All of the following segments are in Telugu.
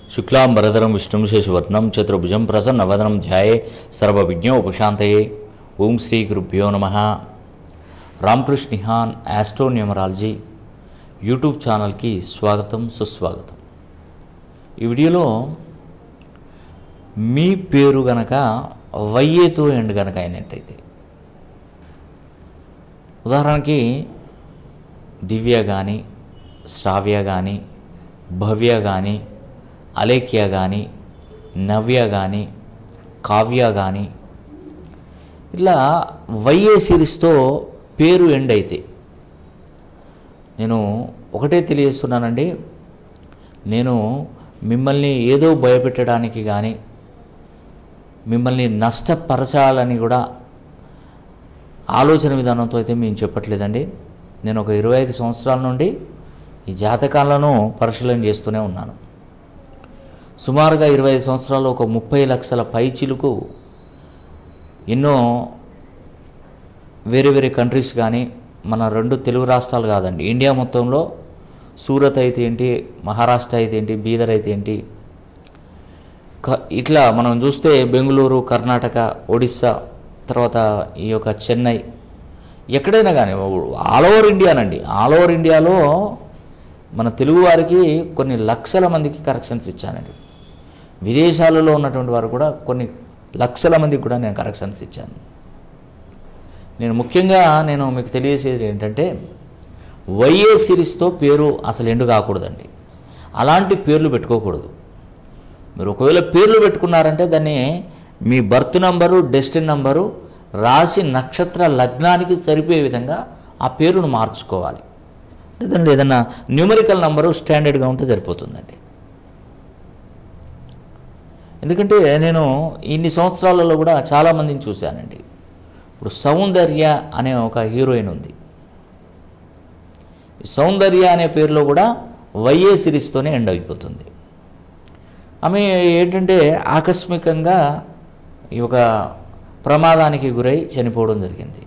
శుక్లాం వరదరం విష్ణుం శశివర్ణం చతుర్భుజం ప్రసన్నవదనం ధ్యాయే సర్వవిజ్ఞోపశాంతయే ఓం శ్రీ గురుభ్యో నమ రామకృష్ణ నిహాన్ యాస్ట్రోన్యూమరాలజీ యూట్యూబ్ ఛానల్కి స్వాగతం సుస్వాగతం ఈ వీడియోలో మీ పేరు గనక వయ్యేతో ఎండ్ గనక అయినట్టయితే ఉదాహరణకి దివ్య కానీ శ్రావ్య కానీ భవ్య కానీ అలేఖ్య కానీ నవ్య కానీ కావ్య కానీ ఇట్లా వైఏ సిరీస్తో పేరు ఎండ్ అయితే నేను ఒకటే తెలియజేస్తున్నానండి నేను మిమ్మల్ని ఏదో భయపెట్టడానికి కానీ మిమ్మల్ని నష్టపరచాలని కూడా ఆలోచన విధానంతో అయితే మేము చెప్పట్లేదండి నేను ఒక ఇరవై ఐదు సంవత్సరాల నుండి ఈ జాతకాలను పరిశీలన చేస్తూనే ఉన్నాను సుమారుగా ఇరవై ఐదు సంవత్సరాల్లో ఒక ముప్పై లక్షల పైచిలుకు ఎన్నో వేరే వేరే కంట్రీస్ కానీ మన రెండు తెలుగు రాష్ట్రాలు కాదండి ఇండియా మొత్తంలో సూరత్ అయితే ఏంటి మహారాష్ట్ర అయితే ఏంటి బీదర్ అయితే ఏంటి క- ఇట్లా మనం చూస్తే బెంగళూరు కర్ణాటక ఒడిస్సా తర్వాత ఈ యొక్క చెన్నై ఎక్కడైనా కానీ ఆల్ ఓవర్ ఇండియానండి ఆల్ ఓవర్ ఇండియాలో మన తెలుగు వారికి కొన్ని లక్షల మందికి కరెక్షన్స్ ఇచ్చానండి విదేశాలలో ఉన్నటువంటి వారు కూడా కొన్ని లక్షల మందికి కూడా నేను కరెక్షన్స్ ఇచ్చాను నేను ముఖ్యంగా నేను మీకు తెలియజేసేది ఏంటంటే వైఏ సిరీస్తో పేరు అసలు ఎండు కాకూడదండి అలాంటి పేర్లు పెట్టుకోకూడదు మీరు ఒకవేళ పేర్లు పెట్టుకున్నారంటే దాన్ని మీ బర్త్ నంబరు డెస్టిన్ నంబరు రాశి నక్షత్ర లగ్నానికి సరిపోయే విధంగా ఆ పేరును మార్చుకోవాలి లేదంటే ఏదన్నా న్యూమరికల్ నంబరు స్టాండర్డ్గా ఉంటే సరిపోతుందండి ఎందుకంటే నేను ఇన్ని సంవత్సరాలలో కూడా చాలామందిని చూశానండి ఇప్పుడు సౌందర్య అనే ఒక హీరోయిన్ ఉంది ఈ సౌందర్య అనే పేరులో కూడా వైఏ సిరీస్తోనే ఎండ్ అయిపోతుంది ఆమె ఏంటంటే ఆకస్మికంగా ఈ ఒక ప్రమాదానికి గురై చనిపోవడం జరిగింది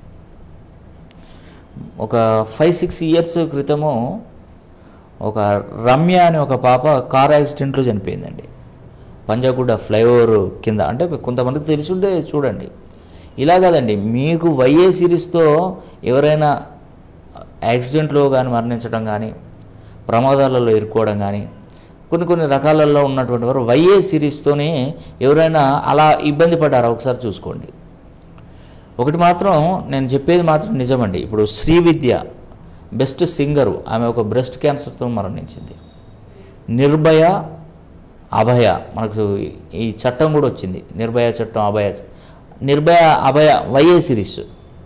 ఒక ఫైవ్ సిక్స్ ఇయర్స్ క్రితము ఒక రమ్య అనే ఒక పాప కార్ యాక్సిడెంట్లో చనిపోయిందండి పంజాగుడ్డ ఫ్లైఓవర్ కింద అంటే కొంతమందికి తెలిసిండే చూడండి ఇలా కాదండి మీకు వైఏ సిరీస్తో ఎవరైనా యాక్సిడెంట్లో కానీ మరణించడం కానీ ప్రమాదాలలో ఇరుక్కోవడం కానీ కొన్ని కొన్ని రకాలలో ఉన్నటువంటి వారు వైఏ సిరీస్తోనే ఎవరైనా అలా ఇబ్బంది పడ్డారా ఒకసారి చూసుకోండి ఒకటి మాత్రం నేను చెప్పేది మాత్రం నిజమండి ఇప్పుడు శ్రీవిద్య బెస్ట్ సింగరు ఆమె ఒక బ్రెస్ట్ క్యాన్సర్తో మరణించింది నిర్భయ అభయ మనకు ఈ చట్టం కూడా వచ్చింది నిర్భయ చట్టం అభయ నిర్భయ అభయ వైఏ సిరీస్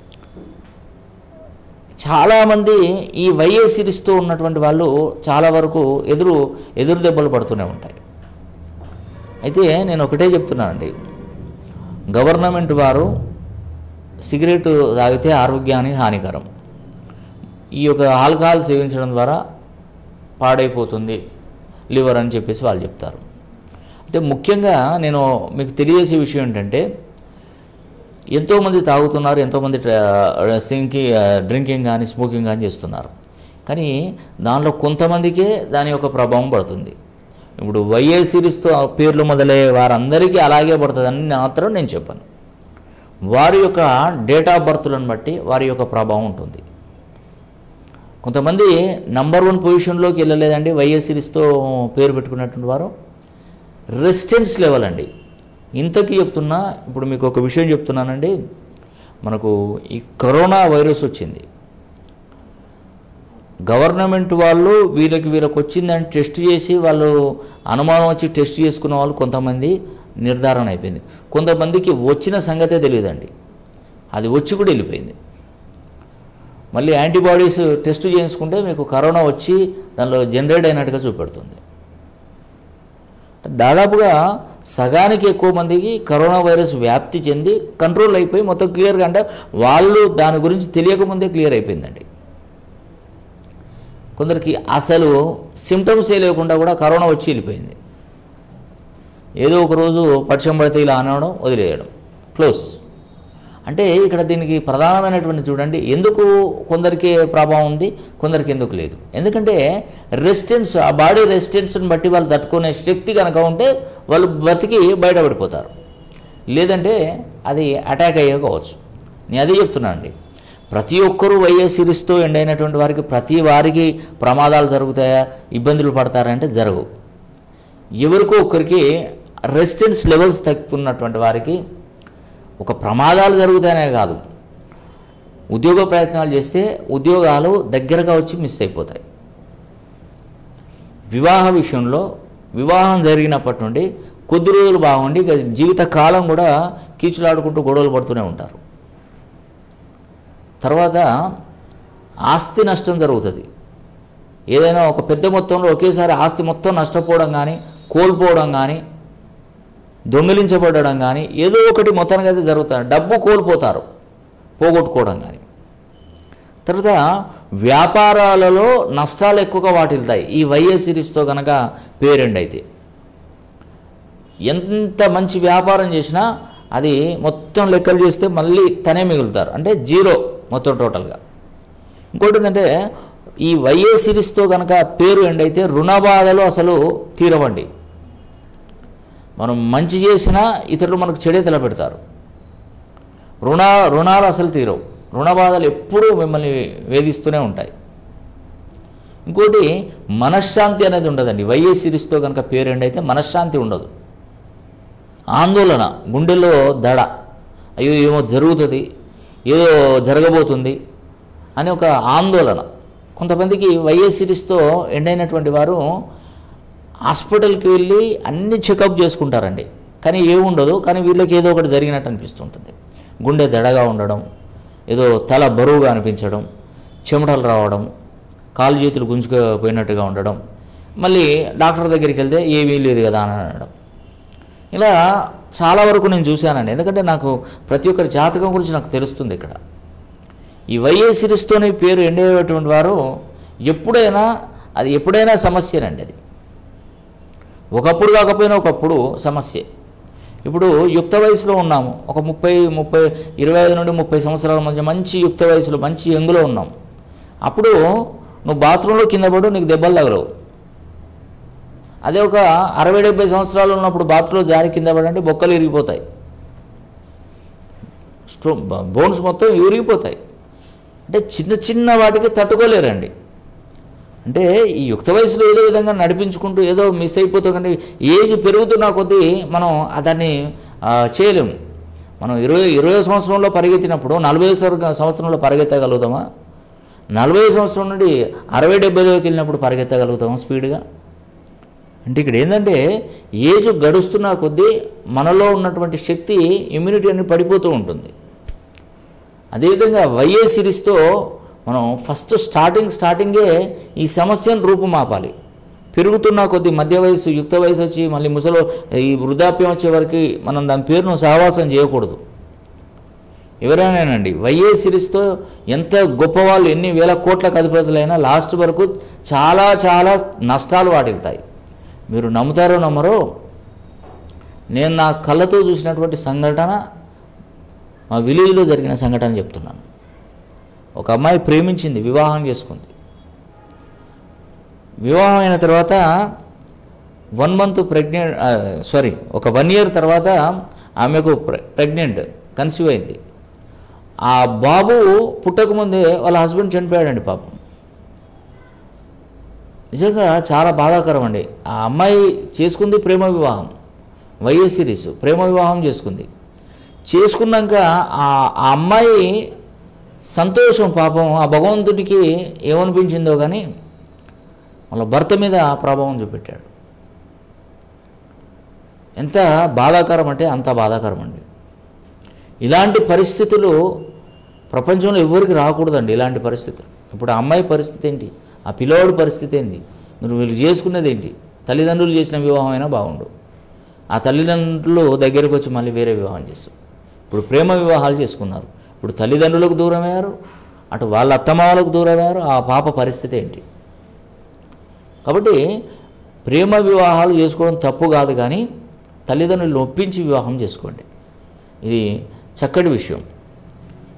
చాలామంది ఈ వైఏ సిరీస్తో ఉన్నటువంటి వాళ్ళు చాలా వరకు ఎదురు ఎదురు దెబ్బలు పడుతూనే ఉంటాయి అయితే నేను ఒకటే చెప్తున్నానండి గవర్నమెంట్ వారు సిగరెట్ తాగితే ఆరోగ్యానికి హానికరం ఈ యొక్క ఆల్కహాల్ సేవించడం ద్వారా పాడైపోతుంది లివర్ అని చెప్పేసి వాళ్ళు చెప్తారు అయితే ముఖ్యంగా నేను మీకు తెలియజేసే విషయం ఏంటంటే ఎంతోమంది తాగుతున్నారు ఎంతోమంది సింకి డ్రింకింగ్ కానీ స్మోకింగ్ కానీ చేస్తున్నారు కానీ దానిలో కొంతమందికే దాని యొక్క ప్రభావం పడుతుంది ఇప్పుడు వైఏ సిరీస్తో ఆ పేర్లు మొదలయ్యే వారందరికీ అలాగే పడుతుందని మాత్రం నేను చెప్పాను వారి యొక్క డేట్ ఆఫ్ బర్త్లను బట్టి వారి యొక్క ప్రభావం ఉంటుంది కొంతమంది నంబర్ వన్ పొజిషన్లోకి వెళ్ళలేదండి వైఎస్ సిరీస్తో పేరు పెట్టుకున్నటువంటి వారు రెసిస్టెన్స్ లెవెల్ అండి ఇంతకీ చెప్తున్నా ఇప్పుడు మీకు ఒక విషయం చెప్తున్నానండి మనకు ఈ కరోనా వైరస్ వచ్చింది గవర్నమెంట్ వాళ్ళు వీళ్ళకి వీళ్ళకి వచ్చిందని టెస్ట్ చేసి వాళ్ళు అనుమానం వచ్చి టెస్ట్ చేసుకున్న వాళ్ళు కొంతమంది నిర్ధారణ అయిపోయింది కొంతమందికి వచ్చిన సంగతే తెలియదండి అది వచ్చి కూడా వెళ్ళిపోయింది మళ్ళీ యాంటీబాడీస్ టెస్ట్ చేసుకుంటే మీకు కరోనా వచ్చి దానిలో జనరేట్ అయినట్టుగా చూపెడుతుంది దాదాపుగా సగానికి ఎక్కువ మందికి కరోనా వైరస్ వ్యాప్తి చెంది కంట్రోల్ అయిపోయి మొత్తం క్లియర్గా అంటే వాళ్ళు దాని గురించి తెలియకముందే క్లియర్ అయిపోయిందండి కొందరికి అసలు సిమ్టమ్సే లేకుండా కూడా కరోనా వచ్చి వెళ్ళిపోయింది ఏదో ఒక రోజు పక్షం పడితే ఇలా అనడం వదిలేయడం క్లోజ్ అంటే ఇక్కడ దీనికి ప్రధానమైనటువంటి చూడండి ఎందుకు కొందరికి ప్రభావం ఉంది కొందరికి ఎందుకు లేదు ఎందుకంటే రెసిస్టెన్స్ ఆ బాడీ రెసిస్టెన్స్ని బట్టి వాళ్ళు తట్టుకునే శక్తి కనుక ఉంటే వాళ్ళు బతికి బయటపడిపోతారు లేదంటే అది అటాక్ అయ్యే కావచ్చు నేను అదే చెప్తున్నాను అండి ప్రతి ఒక్కరూ వైఎస్ సిరీస్తో ఎండ్ అయినటువంటి వారికి ప్రతి వారికి ప్రమాదాలు జరుగుతాయా ఇబ్బందులు పడతారంటే జరగవు ఎవరికో ఒక్కరికి రెసిస్టెన్స్ లెవెల్స్ తగ్గుతున్నటువంటి వారికి ఒక ప్రమాదాలు జరుగుతాయనే కాదు ఉద్యోగ ప్రయత్నాలు చేస్తే ఉద్యోగాలు దగ్గరగా వచ్చి మిస్ అయిపోతాయి వివాహ విషయంలో వివాహం జరిగినప్పటి నుండి కొద్ది రోజులు బాగుండి ఇక జీవిత కాలం కూడా కీచులాడుకుంటూ గొడవలు పడుతూనే ఉంటారు తర్వాత ఆస్తి నష్టం జరుగుతుంది ఏదైనా ఒక పెద్ద మొత్తంలో ఒకేసారి ఆస్తి మొత్తం నష్టపోవడం కానీ కోల్పోవడం కానీ దొంగిలించబడడం కానీ ఏదో ఒకటి మొత్తానికి అయితే జరుగుతుంది డబ్బు కోల్పోతారు పోగొట్టుకోవడం కానీ తర్వాత వ్యాపారాలలో నష్టాలు ఎక్కువగా వాటిల్తాయి ఈ వైఎస్ సిరీస్తో కనుక పేరెండ్ అయితే ఎంత మంచి వ్యాపారం చేసినా అది మొత్తం లెక్కలు చేస్తే మళ్ళీ తనే మిగులుతారు అంటే జీరో మొత్తం టోటల్గా ఇంకోటి ఏంటంటే ఈ వైఏ సిరీస్తో కనుక పేరు ఎండ్ అయితే రుణ బాధలు అసలు తీరవండి మనం మంచి చేసినా ఇతరులు మనకు చెడే తలపెడతారు రుణ రుణాలు అసలు తీరవు రుణ బాధలు ఎప్పుడూ మిమ్మల్ని వేధిస్తూనే ఉంటాయి ఇంకోటి మనశ్శాంతి అనేది ఉండదండి వైఏ సిరీస్తో కనుక పేరు ఎండ్ అయితే మనశ్శాంతి ఉండదు ఆందోళన గుండెల్లో దడ అయ్యో ఏమో జరుగుతుంది ఏదో జరగబోతుంది అని ఒక ఆందోళన కొంతమందికి వైఎస్ సిరీస్తో ఎండ్ అయినటువంటి వారు హాస్పిటల్కి వెళ్ళి అన్ని చెకప్ చేసుకుంటారండి కానీ ఏముండదు కానీ వీళ్ళకి ఏదో ఒకటి జరిగినట్టు అనిపిస్తుంటుంది గుండె దడగా ఉండడం ఏదో తల బరువుగా అనిపించడం చెమటలు రావడం కాలు చేతులు గుంజుకుపోయినట్టుగా ఉండడం మళ్ళీ డాక్టర్ దగ్గరికి వెళ్తే ఏమీ లేదు కదా అని అనడం ఇలా చాలా వరకు నేను చూశానండి ఎందుకంటే నాకు ప్రతి ఒక్కరి జాతకం గురించి నాకు తెలుస్తుంది ఇక్కడ ఈ వైఏ సిరీస్తోనే పేరు ఎండేటువంటి వారు ఎప్పుడైనా అది ఎప్పుడైనా సమస్యనండి అది ఒకప్పుడు కాకపోయినా ఒకప్పుడు సమస్య ఇప్పుడు యుక్త వయసులో ఉన్నాము ఒక ముప్పై ముప్పై ఇరవై ఐదు నుండి ముప్పై సంవత్సరాల మధ్య మంచి యుక్త వయసులో మంచి యంగులో ఉన్నాం అప్పుడు నువ్వు బాత్రూంలో కింద పడు నీకు దెబ్బలు తగలవు అదే ఒక అరవై డెబ్బై సంవత్సరాలు ఉన్నప్పుడు బాత్రూంలో జారి కింద పడంటే బొక్కలు ఇరిగిపోతాయి స్టో బోన్స్ మొత్తం ఇరిగిపోతాయి అంటే చిన్న చిన్న వాటికి తట్టుకోలేరండి అంటే ఈ యుక్త వయసులో ఏదో విధంగా నడిపించుకుంటూ ఏదో మిస్ అయిపోతాం కానీ ఏజ్ పెరుగుతున్న కొద్దీ మనం దాన్ని ఆ, చేయలేము మనం ఇరవై ఇరవై సంవత్సరంలో పరిగెత్తినప్పుడు నలభై సంవత్సర- సంవత్సరంలో పరిగెత్తగలుగుతామా నలభై సంవత్సరం నుండి అరవై డెబ్బైలోకి వెళ్ళినప్పుడు పరిగెత్తగలుగుతామా స్పీడ్గా అంటే ఇక్కడ ఏంటంటే ఏజ్ గడుస్తున్న కొద్దీ మనలో ఉన్నటువంటి శక్తి ఇమ్యూనిటీ అనేది పడిపోతూ ఉంటుంది అదేవిధంగా వైఏ సిరీస్తో మనం ఫస్ట్ స్టార్టింగ్ స్టార్టింగే ఈ సమస్యను రూపుమాపాలి పెరుగుతున్న కొద్ది మధ్య వయసు యుక్త వయసు వచ్చి మళ్ళీ ముసలో ఈ వృద్ధాప్యం వచ్చే వరకు మనం దాని పేరును సహవాసం చేయకూడదు ఎవరైనానండి వైఏ సిరీస్తో ఎంత గొప్పవాళ్ళు ఎన్ని వేల కోట్ల అధిపతులైనా లాస్ట్ వరకు చాలా చాలా నష్టాలు వాటిల్తాయి మీరు నమ్ముతారో నమ్మరో నేను నా కళ్ళతో చూసినటువంటి సంఘటన మా విలేజ్లో జరిగిన సంఘటన చెప్తున్నాను ఒక అమ్మాయి ప్రేమించింది వివాహం చేసుకుంది వివాహం అయిన తర్వాత వన్ మంత్ ప్రెగ్నెంట్ సారీ ఒక వన్ ఇయర్ తర్వాత ఆమెకు ప్రెగ్నెంట్ కన్సీవ్ అయింది ఆ బాబు పుట్టకముందే వాళ్ళ హస్బెండ్ చనిపోయాడండి పాపం నిజంగా చాలా బాధాకరం అండి ఆ అమ్మాయి చేసుకుంది ప్రేమ వివాహం వైఎస్ సిరీస్ ప్రేమ వివాహం చేసుకుంది చేసుకున్నాక ఆ ఆ అమ్మాయి సంతోషం పాపం ఆ భగవంతుడికి ఏమనిపించిందో కానీ వాళ్ళ భర్త మీద ప్రభావం చూపెట్టాడు ఎంత బాధాకరం అంటే అంత బాధాకరం అండి ఇలాంటి పరిస్థితులు ప్రపంచంలో ఎవరికి రాకూడదండి ఇలాంటి పరిస్థితులు ఇప్పుడు ఆ అమ్మాయి పరిస్థితి ఏంటి ఆ పిల్లవాడి పరిస్థితి ఏంటి మీరు వీళ్ళు చేసుకునేది ఏంటి తల్లిదండ్రులు చేసిన వివాహం అయినా బాగుండు ఆ తల్లిదండ్రులు దగ్గరకు వచ్చి మళ్ళీ వేరే వివాహం చేస్తారు ఇప్పుడు ప్రేమ వివాహాలు చేసుకున్నారు ఇప్పుడు తల్లిదండ్రులకు దూరమయ్యారు అటు వాళ్ళ అత్తమామలకు దూరమయ్యారు ఆ పాప పరిస్థితి ఏంటి కాబట్టి ప్రేమ వివాహాలు చేసుకోవడం తప్పు కాదు కానీ తల్లిదండ్రులు ఒప్పించి వివాహం చేసుకోండి ఇది చక్కటి విషయం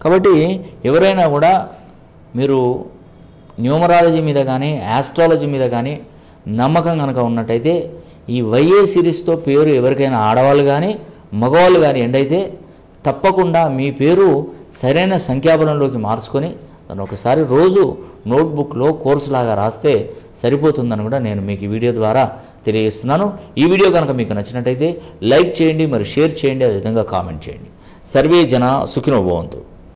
కాబట్టి ఎవరైనా కూడా మీరు న్యూమరాలజీ మీద కానీ ఆస్ట్రాలజీ మీద కానీ నమ్మకం కనుక ఉన్నట్టయితే ఈ వైఏ సిరీస్తో పేరు ఎవరికైనా ఆడవాళ్ళు కానీ మగవాళ్ళు కానీ ఎండైతే తప్పకుండా మీ పేరు సరైన సంఖ్యాబలంలోకి మార్చుకొని దాన్ని ఒకసారి రోజు నోట్బుక్లో కోర్సు లాగా రాస్తే సరిపోతుందని కూడా నేను మీకు ఈ వీడియో ద్వారా తెలియజేస్తున్నాను ఈ వీడియో కనుక మీకు నచ్చినట్టయితే లైక్ చేయండి మరి షేర్ చేయండి అదేవిధంగా కామెంట్ చేయండి సర్వే జన సుఖినోభవంతు